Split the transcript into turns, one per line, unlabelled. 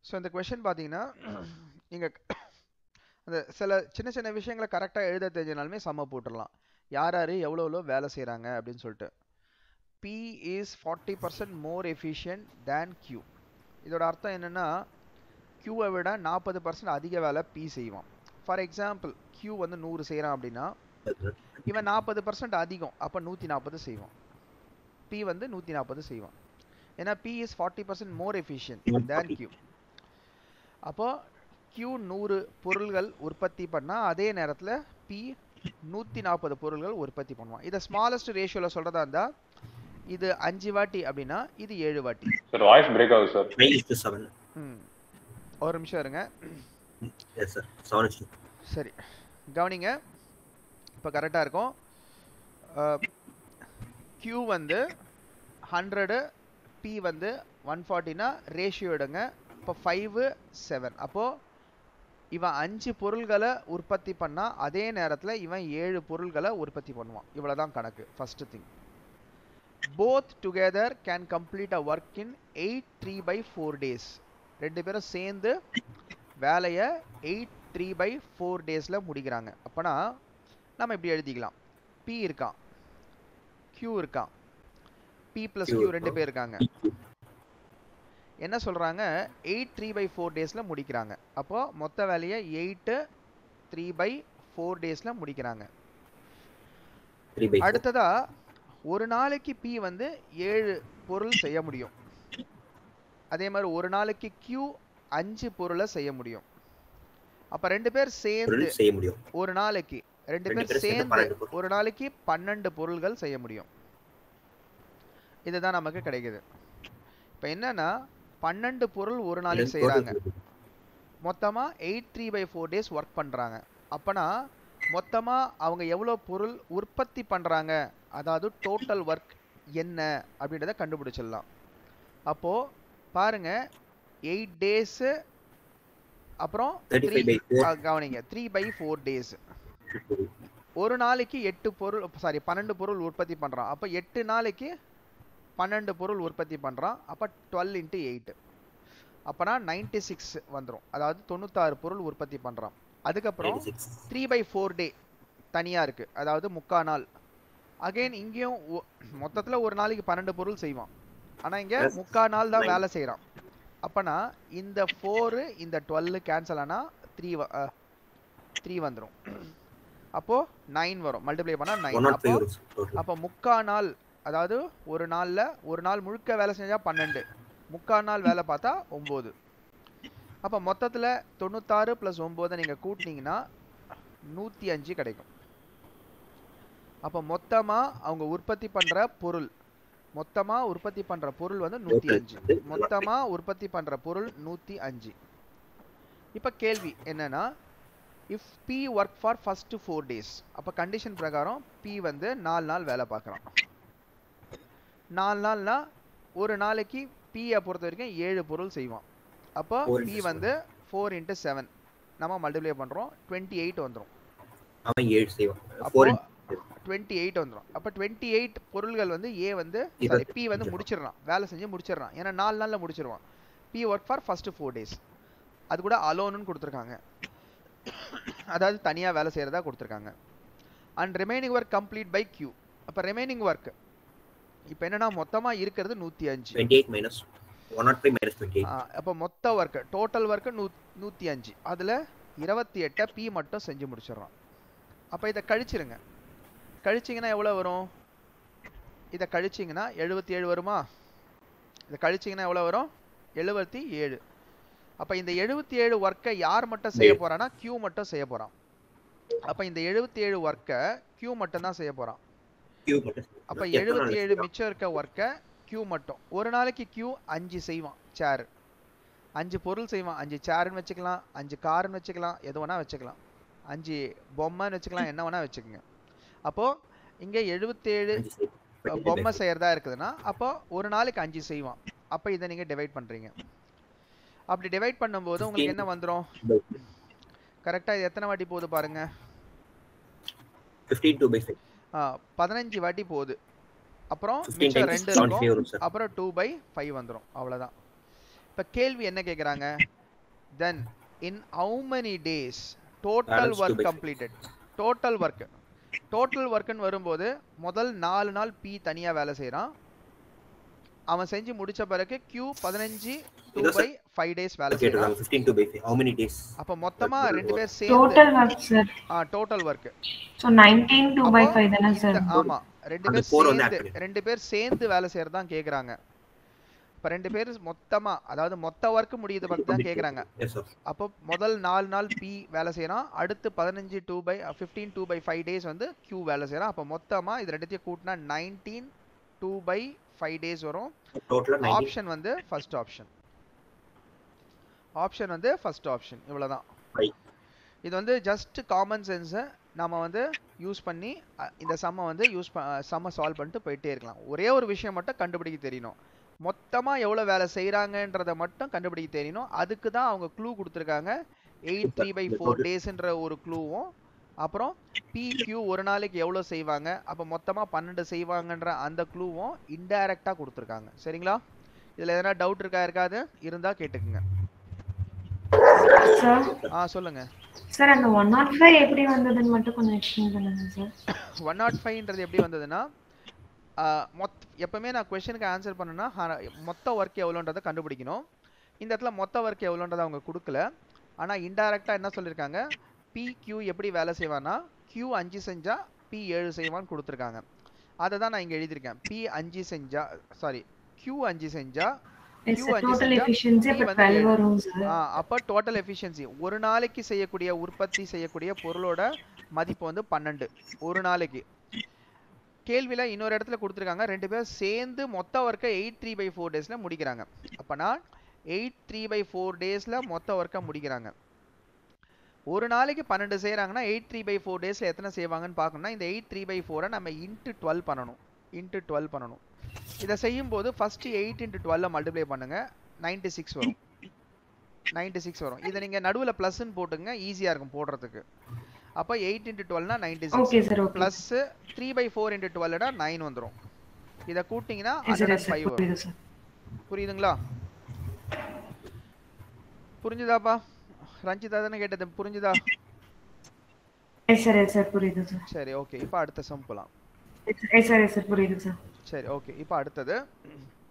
So இந்த question பார்த்தீங்கன்னா நீங்கள் அந்த சில சின்ன சின்ன விஷயங்களை கரெக்டாக எழுத தெரிஞ்சனாலுமே சம்ம போட்டுடலாம் யார் யார் எவ்வளோ எவ்வளோ வேலை செய்கிறாங்க அப்படின்னு சொல்லிட்டு P is forty percent more efficient than Q இதோட அர்த்தம் என்னென்னா கியூவை விட நாற்பது பர்சன்ட் அதிக வேலை பி செய்வான் ஃபார் எக்ஸாம்பிள் கியூ வந்து நூறு செய்கிறான் அப்படின்னா இவன் நாற்பது பர்சன்ட் அதிகம் அப்போ நூற்றி நாற்பது செய்வான் பி வந்து நூற்றி நாற்பது செய்வான் ஏன்னா P is forty percent more efficient than Q அப்போ கியூ நூறு பொருள்கள் உற்பத்தி பண்ணால் அதே நேரத்தில் பி நூற்றி நாற்பது பொருள்கள் உற்பத்தி பண்ணுவான் இதை ஸ்மாலஸ்ட் ரேஷியோவில் சொல்கிறதா இருந்தால் இது அஞ்சு வாட்டி அப்படின்னா இது ஏழு வாட்டி
சார் வாய்ஸ் பிரேக் ஆகுது sir
five is to seven
ம் ஒரு நிமிஷம் இருங்க
எஸ் சார் செவன் இஸ்
சரி கவனிங்க இப்போ கரெக்டாக இருக்கும் Q வந்து ஹண்ட்ரடு P வந்து ஒன் ஃபார்ட்டினா ரேஷியோ எடுங்க இப்போ ஃபைவு செவன் அப்போது இவன் அஞ்சு பொருள்களை உற்பத்தி பண்ணால் அதே நேரத்தில் இவன் ஏழு பொருள்களை உற்பத்தி பண்ணுவான் இவ்வளோ தான் கணக்கு first thing both together can complete a work in eight three by four days ரெண்டு பேரும் சேர்ந்து வேலையை எயிட் த்ரீ பை ஃபோர் டேஸில் முடிக்கிறாங்க அப்போனா நம்ம இப்படி எழுதிக்கலாம் பி இருக்கான் Q இருக்கான் P ப்ளஸ்
Q
Q ரெண்டு
இருக்கான்.
பேர் இருக்காங்க என்ன சொல்கிறாங்க எயிட் த்ரீ பை ஃபோர் டேஸில் முடிக்கிறாங்க அப்போது மொத்த வேலையை எயிட்டு த்ரீ பை ஃபோர் டேஸில் முடிக்கிறாங்க
த்ரீ பை
அடுத்ததா ஒரு நாளைக்கு பி வந்து ஏழு பொருள் செய்ய முடியும் அதே மாதிரி ஒரு நாளைக்கு Q அஞ்சு பொருளை செய்ய முடியும் அப்ப ரெண்டு பேர் சேர்ந்து
பொருள் செய்ய முடியும்
ஒரு நாளைக்கு ரெண்டு
ரெண்டு
பேர்
பேரும் சேர்ந்து
சேர்ந்து
பன்னெண்டு பொருள்.
ஒரு நாளைக்கு பன்னெண்டு பொருள்கள் செய்ய முடியும் இதுதான் நமக்கு கிடைக்குது இப்ப என்னன்னா பன்னெண்டு பொருள் ஒரு நாளைக்கு செய்றாங்க மொத்தமா eight three by four days work பண்றாங்க அப்பனா மொத்தமா அவங்க எவ்வளவு பொருள் உற்பத்தி பண்றாங்க அதாவது டோட்டல் ஒர்க் என்ன அப்படின்றத கண்டுபிடிச்சிடலாம் அப்போ பாருங்க எயிட் டேஸ் அப்புறம்
thirty
three
five by four
கவனிங்க த்ரீ பை ஃபோர் டேஸ் ஒரு நாளைக்கு எட்டு பொருள் சாரி பன்னெண்டு பொருள் உற்பத்தி பண்றான் அப்போ எட்டு நாளைக்கு பன்னெண்டு பொருள் உற்பத்தி பண்றான் அப்போ டுவெல் இன்ட்டு எயிட் அப்போனா நைன்டி சிக்ஸ் வந்துடும் அதாவது தொண்ணூத்தாறு பொருள் உற்பத்தி பண்றான் அதுக்கப்புறம்
six
three by four day தனியாக இருக்குது அதாவது முக்கா நாள் அகைன் இங்கேயும் ஒ- மொத்தத்துல ஒரு நாளைக்கு பன்னெண்டு பொருள் செய்வான் ஆனா இங்க
Yes.
முக்கா நாள் தான்
Nine.
வேலை செய்கிறான் அப்பனா இந்த ஃபோரு இந்த டுவெல் கேன்சல் ஆனா த்ரீ த்ரீ வந்துடும் அப்போ நைன் வரும் மல்டிப்ளை பண்ணா
ஒன்
நைன்
நாட்
அப்போ
ஃபைவ் டோட்டல்
அப்போ முக்கா நாள் அதாவது ஒரு நாள்ல ஒரு நாள் முழுக்க வேலை செஞ்சா பன்னெண்டு முக்கா நாள் வேலை பார்த்தா ஒம்பது அப்போ மொத்தத்துல தொண்ணூத்தாறு ப்ளஸ் ஒம்போதை நீங்க கூட்டினீங்கன்னா நூற்றி அஞ்சு கிடைக்கும் அப்போ மொத்தமா அவங்க உற்பத்தி பண்ற பொருள் மொத்தமா உற்பத்தி பண்ற பொருள் வந்து நூற்றி
Total
அஞ்சு
வந்து
மொத்தமா உற்பத்தி பண்ற பொருள் நூற்றி அஞ்சு இப்போ கேள்வி என்னன்னா if P work for first four days அப்போ கண்டிஷன் பிரகாரம் பி வந்து நாலு நாள் வேலை பார்க்குறான் நாலு நாள்னா ஒரு நாளைக்கு பியை பொறுத்த வரைக்கும் ஏழு பொருள் செய்வான் அப்போ
Four
பி
into
வந்து ஃபோர் இன்ட்டு செவன் நம்ம மல்டிப்ளை பண்ணுறோம் டுவெண்ட்டி எயிட் வந்துடும்
அவன் ஏழு செய்வான்
அப்போ
ஃபோர்
டுவெண்ட்டி எயிட் வந்துடும் அப்போ டுவெண்ட்டி எயிட் பொருள்கள் வந்து ஏ வந்து
இதை
சாரி பி வந்து
முடிச்சிடலாம்.
முடிச்சிடுறான் வேலை செஞ்சு முடிச்சிடுறான் ஏன்னா நாலு நாளில் முடிச்சிருவான் P work for first four days அது கூட அலோனுன்னு கொடுத்துருக்காங்க அதாவது தனியாக வேலை செய்கிறதா கொடுத்துருக்காங்க and remaining work complete by Q அப்போ ரிமைனிங் ஒர்க் இப்போ என்னன்னா மொத்தமாக இருக்கிறது நூற்றி அஞ்சு
twenty eight minus one nought five minus twenty eight
அப்போ மொத்த ஒர்க் டோட்டல் ஒர்க்கு நூ நூற்றி அஞ்சு அதில் இருபத்தி எட்டை பி மட்டும் செஞ்சு முடிச்சிடுறான் அப்போ இதை கழிச்சிருங்க கழிச்சிங்கன்னா எவ்வளோ வரும் இதை கழிச்சிங்கன்னா எழுபத்தி ஏழு வருமா இதை கழிச்சிங்கன்னா எவ்வளோ வரும் எழுபத்தி ஏழு அப்போ இந்த எழுபத்தி ஏழு ஒர்க்கை யார் மட்டும் செய்ய
ஏழு.
போறான்னா கியூ மட்டும் செய்ய போகிறான் அப்போ இந்த எழுபத்தி ஏழு ஒர்க்கை கியூ மட்டும் தான் செய்ய போகிறான்
கியூ மட்டும்
அப்போ
எத்தனை
எழுபத்தி
நாளைக்கு
ஏழு
செய்வான்?
மிச்சம் இருக்க ஒர்க்கை கியூ மட்டும் ஒரு நாளைக்கு கியூ அஞ்சு செய்வான் சேர் அஞ்சு பொருள் செய்வான் அஞ்சு சேர்னு வச்சுக்கலாம் அஞ்சு காருன்னு வச்சுக்கலாம் எது வேணா வச்சுக்கலாம் அஞ்சு பொம்மைன்னு வச்சுக்கலாம் என்ன வேணா வச்சுக்கோங்க அப்போ இங்க எழுபத்தேழு
அஞ்சு செய்வான்.
அஹ், பொம்மை செய்யறதா இருக்குதுன்னா அப்போ ஒரு நாளைக்கு அஞ்சு செய்வான் அப்போ இதை நீங்க டிவைட் பண்றீங்க அப்படி டிவைட் பண்ணும்போது உங்களுக்கு என்ன வந்துரும் கரெக்டா இது எத்தனை வாட்டி போகுது பாருங்க
15 2 by 5
ஆ, பதினஞ்சு வாட்டி போகுது அப்புறம்
15
மிச்சம்
times
ரெண்டு
75
இருக்கும்
வரும் சார்
அப்புறம் டூ பை ஃபைவ் வந்துடும் அவ்வளோதான் இப்போ கேள்வி என்ன கேட்குறாங்க then in how many days total
Balance two
work
by five.
Completed total work total ஒர்க்குன்னு வரும்போது முதல் நாலு நாள் பி தனியா வேலை செய்றான் அவன் செஞ்சு முடிச்ச பிறகு Q பதினஞ்சு டூ
இதோ
பை ஃபைவ் டேஸ் வேலை செய்றான்
கேட்டிருக்காங்க fifteen two by five how many days
அப்போ மொத்தமா ரெண்டு பேர் சேர்ந்து
Total work, sir.
Total work
So 19 2 by 5 தானே sir?
ஆமா ரெண்டு
அந்த
பேர்
four வந்து
சேர்ந்து
add பண்ணி.
ரெண்டு பேர் சேர்ந்து வேலை செய்யறது தான் கேக்குறாங்க இப்ப ரெண்டு பேர் மொத்தமா அதாவது மொத்த ஒர்க் முடியுது பத்தி தான் கேக்குறாங்க
எஸ் சார்
அப்போ முதல் நாலு நாள் பி வேலை செய்யறான் அடுத்து பதினஞ்சு two by fifteen two by five days வந்து கியூ வேலை செய்யறான் அப்போ மொத்தமா இது ரெண்டுத்தையும் கூட்டினா nineteen two by five days வரும்
டோட்டலா நைன்டீன்
ஆப்ஷன் வந்து ஃபர்ஸ்ட் ஆப்ஷன் ஆப்ஷன் வந்து ஃபர்ஸ்ட் ஆப்ஷன் இவ்வளவுதான்
Right.
இது வந்து ஜஸ்ட் காமன் சென்ஸை நம்ம வந்து யூஸ் பண்ணி அ, இந்த சம்மை வந்து யூஸ் சம்மை சால்வ் பண்ணிட்டு போயிட்டே இருக்கலாம் ஒரே ஒரு விஷயம் மட்டும் கண்டுபிடிக்க தெரியணும் மொத்தமா எவ்வளவு வேலை செய்றாங்கன்றத மட்டும் கண்டுபிடிக்க தெரியணும் அதுக்கு தான் அவங்க க்ளூ கொடுத்துருக்காங்க எயிட் த்ரீ பை ஃபோர் டேஸ்ன்ற ஒரு க்ளூவும் அப்புறம் பிக்யூ ஒரு நாளைக்கு எவ்வளோ செய்வாங்க அப்போ மொத்தமாக பன்னெண்டு செய்வாங்கன்ற அந்த க்ளூவும் இன்டைரக்டாக கொடுத்துருக்காங்க சரிங்களா இதில் எதனா டவுட் இருக்கா இருக்காது இருந்தால் கேட்டுக்குங்க
Sir,
ஆ சொல்லுங்க
sir அந்த 105 எப்படி வந்ததுன்னு மட்டும் கொஞ்சம் எக்ஸ்பிளைன் பண்ணுங்க சார்
ஒன் நாட் ஃபைவ்ன்றது எப்படி வந்ததுன்னா ஆஹ் மொத் எப்பவுமே நான் கொஸ்டினுக்கு ஆன்சர் பண்ணேன்னா மொத்த ஒர்க் எவ்வளோன்றதை கண்டுபிடிக்கணும் இந்த இடத்துல மொத்த ஒர்க் எவ்வளோன்றதை அவங்க கொடுக்கல ஆனால் இன்டைரக்டாக என்ன சொல்லியிருக்காங்க பி கியூ எப்படி வேலை செய்வான்னா கியூ அஞ்சு செஞ்சா பி ஏழு செய்வான்னு கொடுத்துருக்காங்க அதை தான் நான் இங்கே எழுதியிருக்கேன் பி அஞ்சு செஞ்சா சாரி கியூ அஞ்சு செஞ்சா
எஸ்
Q
சார்
அஞ்சு
டோட்டல்
செஞ்சா
எஃபிஷியன்சி
P
அப்ப
வந்து
12
ஏழு.
வரும் சார்
ஆ, அப்ப டோட்டல் எஃபிஷியன்சி ஒரு நாளைக்கு செய்யக்கூடிய உற்பத்தி செய்யக்கூடிய பொருளோட மதிப்பு வந்து பன்னெண்டு ஒரு நாளைக்கு கேள்வியில இன்னொரு இடத்துல கொடுத்துருக்காங்க ரெண்டு பேரும் சேர்ந்து மொத்த ஒர்க்கை எயிட் த்ரீ பை ஃபோர் டேஸ்ல முடிக்கிறாங்க அப்பனா எயிட் த்ரீ பை ஃபோர் டேஸ்ல மொத்த ஒர்க்கை முடிக்கிறாங்க ஒரு நாளைக்கு பன்னெண்டு செய்றாங்கன்னா எயிட் த்ரீ பை ஃபோர் டேஸ்ல எத்தனை செய்வாங்கன்னு பார்க்கணும்னா இந்த எயிட் த்ரீ பை ஃபோரை நம்ம இன்ட்டு டுவெல் பண்ணணும் இன்ட்டு டுவெல் பண்ணணும் இதை செய்யும்போது ஃபர்ஸ்ட் எயிட் இன்ட்டு டுவெல்ல மல்டிப்ளை பண்ணுங்க நைன்டி சிக்ஸ் வரும் நைன்டி சிக்ஸ் வரும் இதை நீங்க நடுவுல ப்ளஸ்ன்னு போட்டுங்க ஈஸியா இருக்கும் போடுறதுக்கு அப்போ எயிட் இன்ட்டு டுவெல்னா ninety six
okay sir okay
plus three by four into டுவெல்டா நைன் வந்துரும் இதை கூட்டிங்கன்னா
yes sir
hundred
yes sir
five வரும்
புரியுது சார்
புரியுதுங்களா புரிஞ்சுதாப்பா ரஞ்சிதா தானே கேட்டது புரிஞ்சுதா
எஸ் சார் எஸ் சார் புரியுது சார்
சரி ஓகே இப்போ அடுத்த சம் போலாம்
எஸ் சார் எஸ் சார் புரியுது சார்
சரி ஓகே இப்போ அடுத்தது